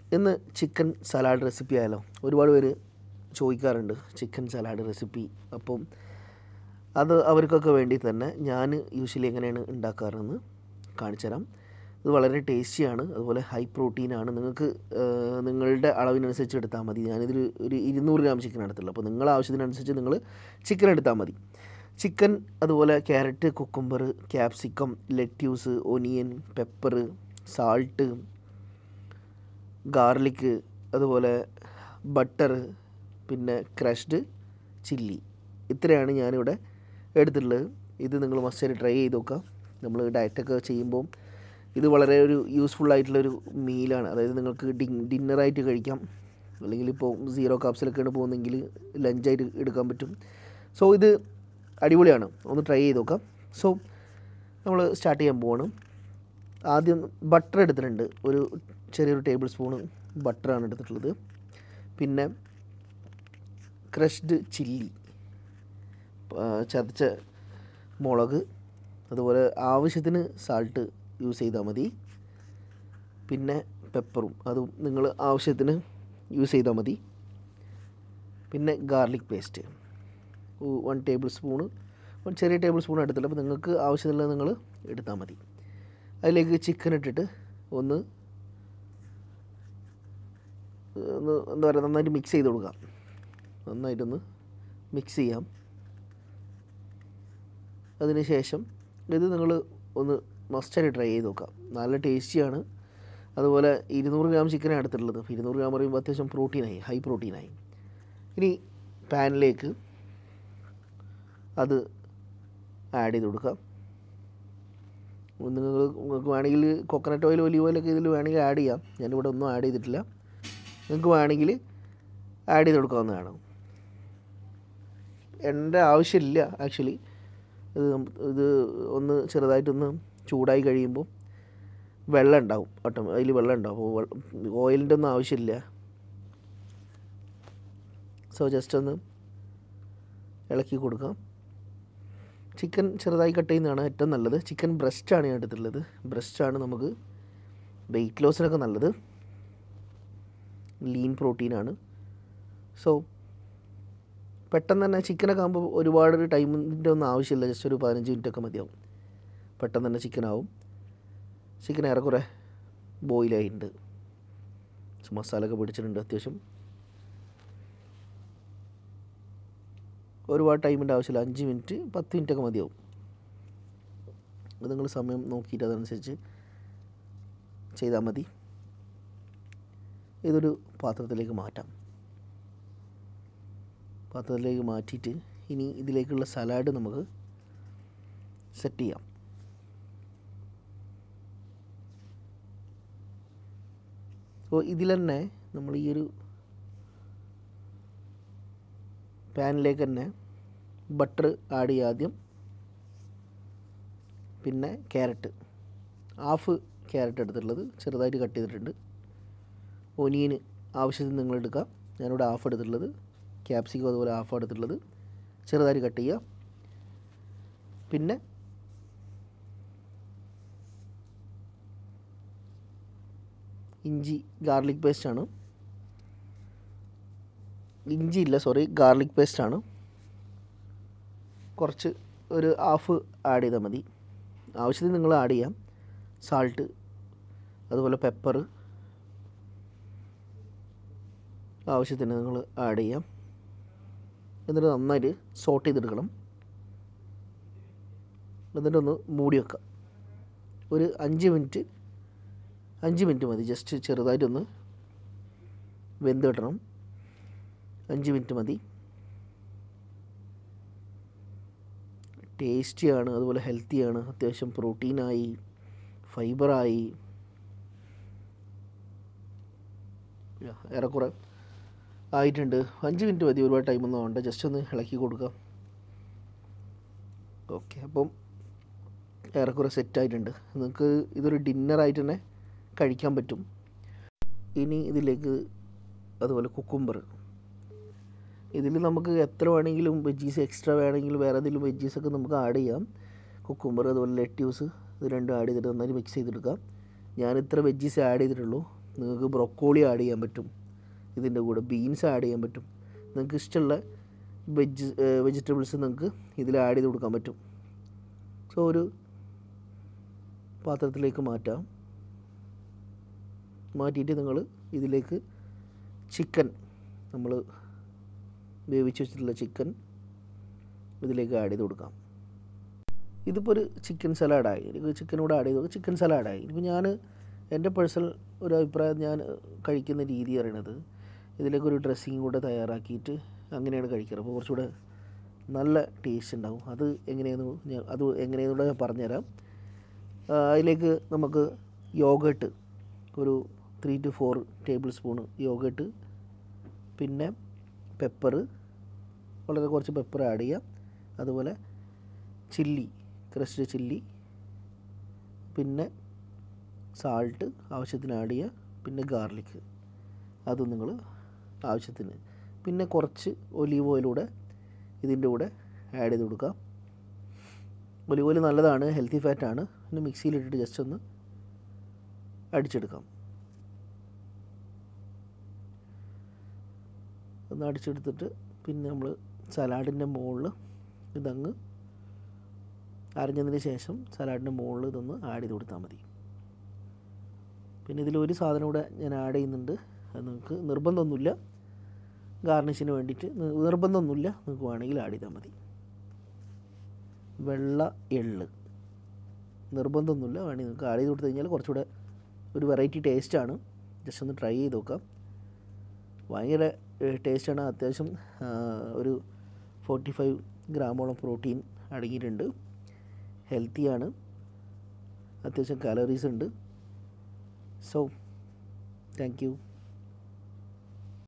ഇന്ന് chicken salad recipe ആയാലോ ഒരുപാട് പേര് ചോദിക്കാറുണ്ട് ചിക്കൻ സലാഡ് റെസിപ്പി അപ്പം അത് അവർക്കൊക്കെ വേണ്ടി തന്നെ ഞാൻ യൂഷ്വലി എങ്ങനെയാണ് ഉണ്ടാക്കാറെന്ന് കാണിച്ചു തരാം ഇത് വളരെ ടേസ്റ്റിയാണ് അതുപോലെ ഹൈ പ്രോട്ടീനാണ് നിങ്ങൾക്ക് ഏഹ്, നിങ്ങളുടെ അളവിനനുസരിച്ച് എടുത്താൽ മതി ഞാനിതിൽ ഒരു ഇരുന്നൂറ് ഗ്രാം ചിക്കൻ എടുത്തുള്ളൂ അപ്പോൾ നിങ്ങളുടെ ആവശ്യത്തിനനുസരിച്ച് നിങ്ങൾ ചിക്കൻ എടുത്താൽ മതി ചിക്കൻ അതുപോലെ carrot cucumber capsicum lettuce onion pepper salt garlic അതുപോലെ ബട്ടർ പിന്നെ ക്രഷ്ഡ് ചില്ലി ഇത്രയാണ് ഞാനിവിടെ എടുത്തിട്ടുള്ളത് ഇത് നിങ്ങൾ മസ്റ്റായിട്ട് ട്രൈ ചെയ്ത് നോക്കുക നമ്മൾ ഡയറ്റൊക്കെ ചെയ്യുമ്പോൾ ഇത് വളരെ ഒരു യൂസ്ഫുൾ ആയിട്ടുള്ളൊരു മീലാണ് അതായത് നിങ്ങൾക്ക് ഡിൻ ഡിന്നറായിട്ട് കഴിക്കാം അല്ലെങ്കിൽ ഇപ്പോൾ സീറോ കാപ്സിലൊക്കെയാണ് പോകുന്നതെങ്കിൽ ലഞ്ചായിട്ട് എടുക്കാൻ പറ്റും സോ ഇത് അടിപൊളിയാണ് ഒന്ന് ട്രൈ ചെയ്ത് നോക്കാം സോ നമ്മൾ സ്റ്റാർട്ട് ചെയ്യാൻ പോവാണ് ആദ്യം ബട്ടർ എടുത്തിട്ടുണ്ട് ഒരു ചെറിയൊരു ടേബിൾ സ്പൂണ് ബട്ടറാണ് എടുത്തിട്ടുള്ളത് പിന്നെ ക്രഷ്ഡ് ചില്ലി ചതച്ച മുളക് അതുപോലെ ആവശ്യത്തിന് സാൾട്ട് യൂസ് ചെയ്താൽ മതി പിന്നെ പെപ്പറും അതും നിങ്ങൾ ആവശ്യത്തിന് യൂസ് ചെയ്താൽ മതി പിന്നെ garlic paste one table spoon ഒരു ചെറിയ ടേബിൾ സ്പൂൺ എടുത്തില്ല അപ്പോൾ നിങ്ങൾക്ക് ആവശ്യമുള്ളത് നിങ്ങൾ എടുത്താൽ മതി അതിലേക്ക് ചിക്കൻ ഇട്ടിട്ട് ഒന്ന് ഒന്ന് എന്താ പറയുക നന്നായിട്ട് മിക്സ് ചെയ്ത് കൊടുക്കാം നന്നായിട്ടൊന്ന് മിക്സ് ചെയ്യാം അതിന് ശേഷം ഇത് നിങ്ങൾ ഒന്ന് മസ്റ്റായിട്ട് ട്രൈ ചെയ്ത് നോക്കാം നല്ല ടേസ്റ്റിയാണ് അതുപോലെ ഇരുന്നൂറ് ഗ്രാം ചിക്കനാണ് എടുത്തിട്ടുള്ളത് അപ്പോൾ ഇരുന്നൂറ് ഗ്രാം പറയുമ്പോൾ അത്യാവശ്യം പ്രോട്ടീനായി ഹൈ പ്രോട്ടീനായി ഇനി പാനിലേക്ക് അത് ആഡ് ചെയ്ത് കൊടുക്കാം നിങ്ങൾ നിങ്ങൾക്ക് വേണമെങ്കിൽ കോക്കനട്ട് ഓയിൽ ഒലിവ് ഓയിലൊക്കെ ഇതിൽ വേണമെങ്കിൽ ആഡ് ചെയ്യാം ഞാനിവിടെ ഒന്നും ആഡ് ചെയ്തിട്ടില്ല നിങ്ങൾക്ക് വേണമെങ്കിൽ ആഡ് ചെയ്ത് കൊടുക്കാവുന്നതാണ് എൻ്റെ ആവശ്യമില്ല ആക്ച്വലി ഇത് നം- ഇത് ഒന്ന് ചെറുതായിട്ടൊന്ന് ചൂടായി കഴിയുമ്പോൾ വെള്ളം ഉണ്ടാവും ഓട്ടം അതിൽ വെള്ളം ഉണ്ടാവും അപ്പോൾ ഓയിലിൻ്റെ ഒന്നും ആവശ്യമില്ല സോ ജസ്റ്റ് ഒന്ന് ഇളക്കി കൊടുക്കാം ചിക്കൻ ചെറുതായി കട്ട് ചെയ്യുന്നതാണ് ഏറ്റവും നല്ലത് ചിക്കൻ ബ്രസ്റ്റാണ് ഞാൻ എടുത്തിട്ടുള്ളത് ബ്രസ്റ്റാണ് നമുക്ക് വെയിറ്റ് ലോസിനൊക്കെ നല്ലത് ലീൻ പ്രോട്ടീനാണ് സോ പെട്ടെന്ന് തന്നെ ചിക്കനൊക്കെ ആകുമ്പോൾ ഒരുപാട് ടൈമിൻ്റെ ഒന്നും ആവശ്യമില്ല ജസ്റ്റ് ഒരു പതിനഞ്ച് മിനിറ്റ് ഒക്കെ മതിയാവും പെട്ടെന്ന് തന്നെ ചിക്കൻ ആവും ചിക്കൻ ഏറെക്കുറെ ബോയിലായിട്ടുണ്ട് മസാല ഒക്കെ പിടിച്ചിട്ടുണ്ട് അത്യാവശ്യം ഒരുപാട് ടൈമിൻ്റെ ആവശ്യമില്ല അഞ്ച് മിനിറ്റ് പത്ത് മിനിറ്റ് ഒക്കെ മതിയാവും അത് നിങ്ങൾ സമയം നോക്കിയിട്ട് അതനുസരിച്ച് ചെയ്താൽ മതി ഇതൊരു പാത്രത്തിലേക്ക് മാറ്റാം പാത്രത്തിലേക്ക് മാറ്റിയിട്ട് ഇനി ഇതിലേക്കുള്ള സലാഡ് നമുക്ക് സെറ്റ് ചെയ്യാം അപ്പോൾ ഇതിൽ തന്നെ നമ്മൾ ഈ ഒരു പാനിലേക്ക് തന്നെ ബട്ടർ ആഡ് ചെയ്യുക ആദ്യം പിന്നെ ക്യാരറ്റ് ഹാഫ് ക്യാരറ്റ് എടുത്തിട്ടുള്ളത് ചെറുതായിട്ട് കട്ട് ചെയ്തിട്ടുണ്ട് ഒനിയന് ആവശ്യത്തിന് നിങ്ങൾ എടുക്കുക ഞാനിവിടെ ഹാഫ് എടുത്തിട്ടുള്ളത് ക്യാപ്സിക്കം അതുപോലെ ഹാഫ് എടുത്തിട്ടുള്ളത് ചെറുതായിട്ട് കട്ട് ചെയ്യുക പിന്നെ ഇഞ്ചി ഗാർലിക് പേസ്റ്റാണ് ഇഞ്ചി ഇല്ല സോറി ഗാർലിക് പേസ്റ്റാണ് കുറച്ച് ഒരു ഹാഫ് ആഡ് ചെയ്താൽ മതി ആവശ്യത്തിന് നിങ്ങൾ ആഡ് ചെയ്യാം സാൾട്ട് അതുപോലെ പെപ്പർ ആവശ്യത്തിന് നിങ്ങൾ ആഡ് ചെയ്യാം എന്നിട്ട് നന്നായിട്ട് സോട്ട് ചെയ്തെടുക്കണം എന്നിട്ടൊന്ന് മൂടി വെക്കാം ഒരു അഞ്ച് മിനിറ്റ് അഞ്ച് മിനിറ്റ് മതി ജസ്റ്റ് ചെറുതായിട്ടൊന്ന് വെന്ത് കിട്ടണം അഞ്ച് മിനിറ്റ് മതി ടേസ്റ്റിയാണ് അതുപോലെ ഹെൽത്തിയാണ് അത്യാവശ്യം പ്രോട്ടീനായി ഫൈബറായി യാ, ഏറെക്കുറെ ആയിട്ടുണ്ട് അഞ്ച് മിനിറ്റ് മതി ഒരുപാട് ടൈമൊന്നും വേണ്ട ജസ്റ്റ് ഒന്ന് ഇളക്കി കൊടുക്കാം ഓക്കെ അപ്പം ഏറെക്കുറെ സെറ്റായിട്ടുണ്ട് നിങ്ങൾക്ക് ഇതൊരു ഡിന്നറായിട്ട് തന്നെ കഴിക്കാൻ പറ്റും ഇനി ഇതിലേക്ക് അതുപോലെ കുക്കുംബർ ഇതിൽ നമുക്ക് എത്ര വേണമെങ്കിലും വെജീസ് എക്സ്ട്രാ വേണമെങ്കിൽ വേറെ എന്തെങ്കിലും വെജീസൊക്കെ നമുക്ക് ആഡ് ചെയ്യാം കുക്കുംബർ അതുപോലെ ലെറ്റ്യൂസ് ഇത് രണ്ടും ആഡ് ചെയ്തിട്ട് നന്നായി മിക്സ് ചെയ്തെടുക്കാം ഞാൻ ഇത്ര വെജീസ് ആഡ് ചെയ്തിട്ടുള്ളൂ നിങ്ങൾക്ക് ബ്രൊക്കോളി ആഡ് ചെയ്യാൻ പറ്റും ഇതിൻ്റെ കൂടെ ബീൻസ് ആഡ് ചെയ്യാൻ പറ്റും നിങ്ങൾക്ക് ഇഷ്ടമുള്ള വെജ് വെജിറ്റബിൾസ് നിങ്ങൾക്ക് ഇതിൽ ആഡ് ചെയ്ത് കൊടുക്കാൻ പറ്റും സോ ഒരു പാത്രത്തിലേക്ക് മാറ്റാം മാറ്റിയിട്ട് നിങ്ങൾ ഇതിലേക്ക് ചിക്കൻ നമ്മൾ വേവിച്ച് വെച്ചിട്ടുള്ള ചിക്കൻ ഇതിലേക്ക് ആഡ് ചെയ്ത് കൊടുക്കാം ഇതിപ്പോൾ ഒരു ചിക്കൻ സലാഡായി എനിക്ക് ചിക്കനോട് ആഡ് ചെയ്ത് ചിക്കൻ സലാഡായി ഇപ്പോൾ ഞാൻ എൻ്റെ പേഴ്സണൽ ഒരു അഭിപ്രായം ഞാൻ കഴിക്കുന്ന രീതി അറിയണത് ഇതിലേക്ക് ഒരു ഡ്രസ്സിങ് കൂടെ തയ്യാറാക്കിയിട്ട് അങ്ങനെയാണ് കഴിക്കാറ് അപ്പോൾ കുറച്ചുകൂടെ നല്ല ടേസ്റ്റ് ഉണ്ടാവും അത് എങ്ങനെയാണെന്ന് ഞാൻ അത് എങ്ങനെയാണെന്നൂടെ ഞാൻ പറഞ്ഞുതരാം ആ, അതിലേക്ക് നമുക്ക് യോഗട്ട് ഒരു three to four table spoon yogurt പിന്നെ പെപ്പർ വളരെ കുറച്ച് പെപ്പർ ആഡ് ചെയ്യാം അതുപോലെ ചില്ലി ക്രഷ്ഡ് ചില്ലി പിന്നെ സാൾട്ട് ആവശ്യത്തിന് ആഡ് ചെയ്യുക പിന്നെ ഗാർലിക് അതും നിങ്ങൾ ആവശ്യത്തിന് പിന്നെ കുറച്ച് ഒലീവ് ഓയിലൂടെ ഇതിൻ്റെ കൂടെ ആഡ് ചെയ്ത് കൊടുക്കാം ഒലിവ് ഓയിൽ നല്ലതാണ് ഹെൽത്തി ഫാറ്റാണ് പിന്നെ മിക്സിയിലിട്ടിട്ട് ജസ്റ്റ് ഒന്ന് അടിച്ചെടുക്കാം ഒന്ന് അടിച്ചെടുത്തിട്ട് പിന്നെ നമ്മൾ സലാഡിൻ്റെ മുകളിൽ ഇതങ്ങ് അരിഞ്ഞതിന് ശേഷം സലാഡിൻ്റെ മുകളിൽ ഇതൊന്ന് ആഡ് ചെയ്ത് കൊടുത്താൽ മതി പിന്നെ ഇതിൽ ഒരു സാധനം കൂടെ ഞാൻ ആഡ് ചെയ്യുന്നുണ്ട് അത് നിങ്ങൾക്ക് നിർബന്ധമൊന്നുമില്ല ഗാർണിഷിന് വേണ്ടിയിട്ട് നി- നിർബന്ധമൊന്നുമില്ല നിങ്ങൾക്ക് വേണമെങ്കിൽ ആഡ് ചെയ്താൽ മതി വെള്ള എള്ള് നിർബന്ധമൊന്നുമില്ല വേണമെങ്കിൽ നിങ്ങൾക്ക് ആഡ് ചെയ്ത് കൊടുത്തു കഴിഞ്ഞാൽ കുറച്ചുകൂടെ ഒരു വെറൈറ്റി ടേസ്റ്റാണ് ജസ്റ്റ് ഒന്ന് ട്രൈ ചെയ്ത് നോക്കാം ഭയങ്കര ടേസ്റ്റാണ് അത്യാവശ്യം ആ, ഒരു ഫോർട്ടി ഫൈവ് ഗ്രാമോളം പ്രോട്ടീൻ അടങ്ങിയിട്ടുണ്ട് ഹെൽത്തിയാണ് അത്യാവശ്യം കാലറീസ് ഉണ്ട് സോ താങ്ക് യു